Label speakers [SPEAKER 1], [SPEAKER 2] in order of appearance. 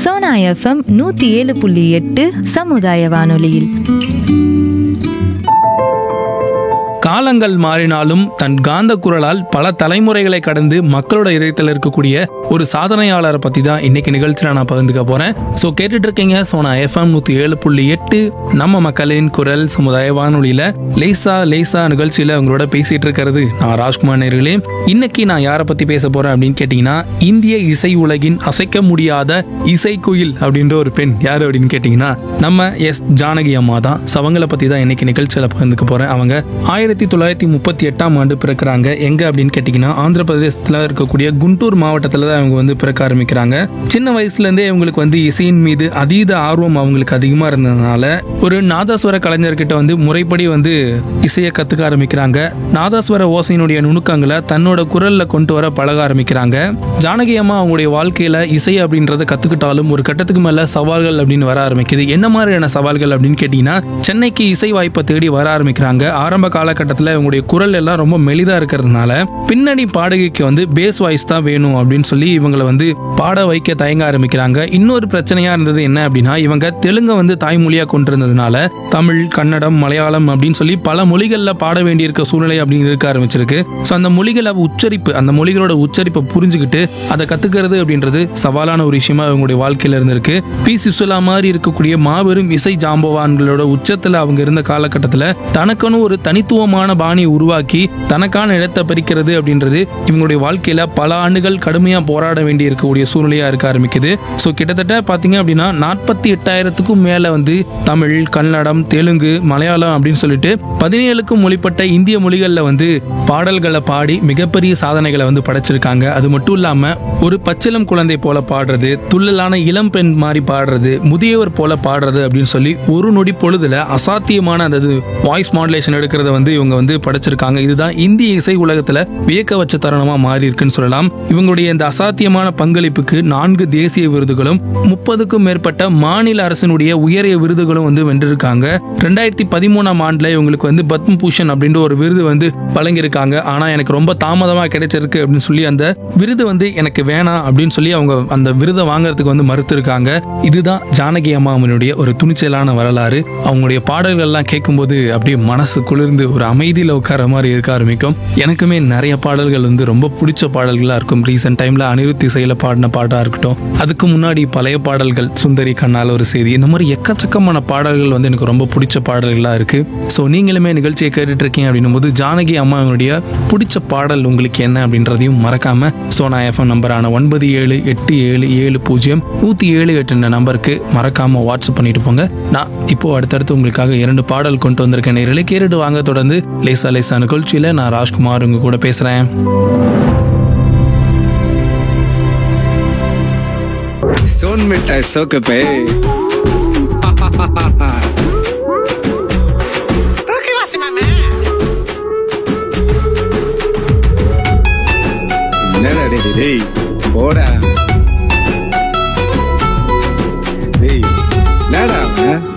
[SPEAKER 1] Sona FM நூத்தி ஏழு புள்ளி எட்டு சமுதாய வானொலியில்
[SPEAKER 2] காலங்கள் மாறினாலும் தன் காந்த குரலால் பல தலைமுறைகளை கடந்து மக்களோட இதயத்தில் இருக்கக்கூடிய ஒரு சாதனையாளரை பத்தி தான் இன்னைக்கு நிகழ்ச்சியில் நான் பகிர்ந்துக்க போறேன் ஸோ கேட்டுட்டு இருக்கீங்க சோனா எஃப்எம் நூத்தி ஏழு புள்ளி எட்டு நம்ம மக்களின் குரல் சமுதாய வானொலியில லேசா லேசா நிகழ்ச்சியில உங்களோட பேசிட்டு இருக்கிறது நான் ராஜ்குமார் நேர்களே இன்னைக்கு நான் யாரை பத்தி பேச போறேன் அப்படின்னு கேட்டீங்கன்னா இந்திய இசை உலகின் அசைக்க முடியாத இசைக்குயில் அப்படின்ற ஒரு பெண் யாரு அப்படின்னு கேட்டீங்கன்னா நம்ம எஸ் ஜானகி அம்மா தான் ஸோ அவங்கள பத்தி தான் இன்னைக்கு நிகழ்ச்சியில பகிர்ந்துக்க போறேன் அவங்க ஆயிரத்தி தொள்ளாயிரத்தி முப்பத்தி எட்டாம் ஆண்டு பிறக்கிறாங்க எங்க அப்படின்னு கேட்டீங்கன்னா ஆந்திர பிரதேசத்துல இருக்கக்கூடிய குண்டூர் மாவட்டத்துல தான் அவங்க வந்து பிறக்க ஆரம்பிக்கிறாங்க சின்ன வயசுல இருந்தே அவங்களுக்கு வந்து இசையின் மீது அதீத ஆர்வம் அவங்களுக்கு அதிகமா இருந்ததுனால ஒரு நாதஸ்வர கலைஞர்கிட்ட வந்து முறைப்படி வந்து இசையை கத்துக்க ஆரம்பிக்கிறாங்க நாதஸ்வர ஓசையினுடைய நுணுக்கங்களை தன்னோட குரல்ல கொண்டு வர பழக ஆரம்பிக்கிறாங்க ஜானகி அம்மா அவங்களுடைய வாழ்க்கையில இசை அப்படின்றத கத்துக்கிட்டாலும் ஒரு கட்டத்துக்கு மேல சவால்கள் அப்படின்னு வர ஆரம்பிக்குது என்ன மாதிரியான சவால்கள் அப்படின்னு கேட்டீங்கன்னா சென்னைக்கு இசை வாய்ப்பை தேடி வர ஆரம்பிக்கிறாங்க ஆரம்ப காலகட்டத்தில் இவங்களுடைய குரல் எல்லாம் ரொம்ப மெலிதா இருக்கிறதுனால பின்னணி பாடகைக்கு வந்து பேஸ் வாய்ஸ் தான் வேணும் அப்படின்னு சொல்லி இவங்களை வந்து பாட வைக்க தயங்க ஆரம்பிக்கிறாங்க இன்னொரு பிரச்சனையா இருந்தது என்ன அப்படின்னா இவங்க தெலுங்க வந்து தாய்மொழியா கொண்டிருந்ததுனால தமிழ் கன்னடம் மலையாளம் அப்படின்னு சொல்லி பல மொழிகள்ல பாட வேண்டியிருக்க சூழ்நிலை அப்படின்னு இருக்க ஆரம்பிச்சிருக்கு ஸோ அந்த மொழிகளை உச்சரிப்பு அந்த மொழிகளோட உச்சரிப்பை புரிஞ்சுக்கிட்டு அதை கத்துக்கிறது அப்படின்றது சவாலான ஒரு விஷயமா இவங்களுடைய வாழ்க்கையில இருந்திருக்கு பி சுசுலா மாதிரி இருக்கக்கூடிய மாபெரும் இசை ஜாம்பவான்களோட உச்சத்துல அவங்க இருந்த காலகட்டத்தில் தனக்குன்னு ஒரு தனித்துவமான பாணியை உருவாக்கி தனக்கான இடத்தை பறிக்கிறது அப்படின்றது இவங்களுடைய வாழ்க்கையில பல ஆண்டுகள் கடுமையா போராட வேண்டி இருக்கக்கூடிய சூழ்நிலையா இருக்க ஆரம்பிக்குது ஸோ கிட்டத்தட்ட பாத்தீங்க அப்படின்னா நாற்பத்தி எட்டாயிரத்துக்கும் மேல வந்து தமிழ் கன்னடம் தெலுங்கு மலையாளம் அப்படின்னு சொல்லிட்டு பதினேழுக்கும் மொழிப்பட்ட இந்திய மொழிகள்ல வந்து பாடல்களை பாடி மிகப்பெரிய சாதனைகளை வந்து படைச்சிருக்காங்க அது மட்டும் இல்லாம ஒரு பச்சிலம் குழந்தை போல பாடுறது துள்ளலான இளம் பெண் மாதிரி பாடுறது முதியவர் போல பாடுறது அப்படின்னு சொல்லி ஒரு நொடி பொழுதுல அசாத்தியமான அந்த வாய்ஸ் மாடுலேஷன் எடுக்கிறத வந்து இவங்க வந்து படைச்சிருக்காங்க இதுதான் இந்திய இசை உலகத்துல வியக்க வச்ச தருணமா மாறி இருக்குன்னு சொல்லலாம் இவங்களுடைய இந்த அசாத்தியமான பங்களிப்புக்கு நான்கு தேசிய விருதுகளும் முப்பதுக்கும் மேற்பட்ட மாநில அரசினுடைய உயரிய விருதுகளும் வந்து வென்றிருக்காங்க ரெண்டாயிரத்தி பதிமூணாம் ஆண்டுல இவங்களுக்கு வந்து பத்ம பூஷன் அப்படின்ற ஒரு விருது வந்து வழங்கியிருக்காங்க ஆனா எனக்கு ரொம்ப தாமதமா கிடைச்சிருக்கு அப்படின்னு சொல்லி அந்த விருது வந்து எனக்கு வேணாம் அப்படின்னு சொல்லி அவங்க அந்த விருதை வாங்குறதுக்கு வந்து மறுத்திருக்காங்க இதுதான் ஜானகி அம்மாவனுடைய ஒரு துணிச்சலான வரலாறு அவங்களுடைய பாடல்கள்லாம் கேட்கும்போது அப்படியே மனசு குளிர்ந்து ஒரு அமைதியில் உட்கார மாதிரி இருக்க ஆரம்பிக்கும் எனக்குமே நிறைய பாடல்கள் வந்து ரொம்ப பிடிச்ச பாடல்களாக இருக்கும் ரீசெண்ட் டைமில் அனிருத் இசையில் பாடின பாட்டாக இருக்கட்டும் அதுக்கு முன்னாடி பழைய பாடல்கள் சுந்தரி கண்ணால் ஒரு செய்தி இந்த மாதிரி எக்கச்சக்கமான பாடல்கள் வந்து எனக்கு ரொம்ப பிடிச்ச பாடல்களாக இருக்கு ஸோ நீங்களுமே நிகழ்ச்சியை கேட்டுட்டு இருக்கீங்க அப்படின்னும் போது ஜானகி அம்மாவனுடைய பிடிச்ச பாடல் உங்களுக்கு என்ன அப்படின்றதையும் மறக்காம சோனா எஃப்எம் நம்பரான ஒன்பது ஏழு எட்டு ஏழு ஏழு பூஜ்ஜியம் நூற்றி ஏழு எட்டுன்ற நம்பருக்கு மறக்காம வாட்ஸ்அப் பண்ணிட்டு போங்க நான் இப்போ அடுத்தடுத்து உங்களுக்காக இரண்டு பாடல் கொண்டு வந்திருக்கேன் நேரில் கேட்டுட்டு வாங்க தொடர்ந்து லேசா லேசா நிகழ்ச்சியில் நான் ராஜ்குமார் உங்க கூட பேசுகிறேன்
[SPEAKER 3] सोन मिठाई सोके पे என்னடா டேய், டேய் போடா டேய் என்னடா அவன்?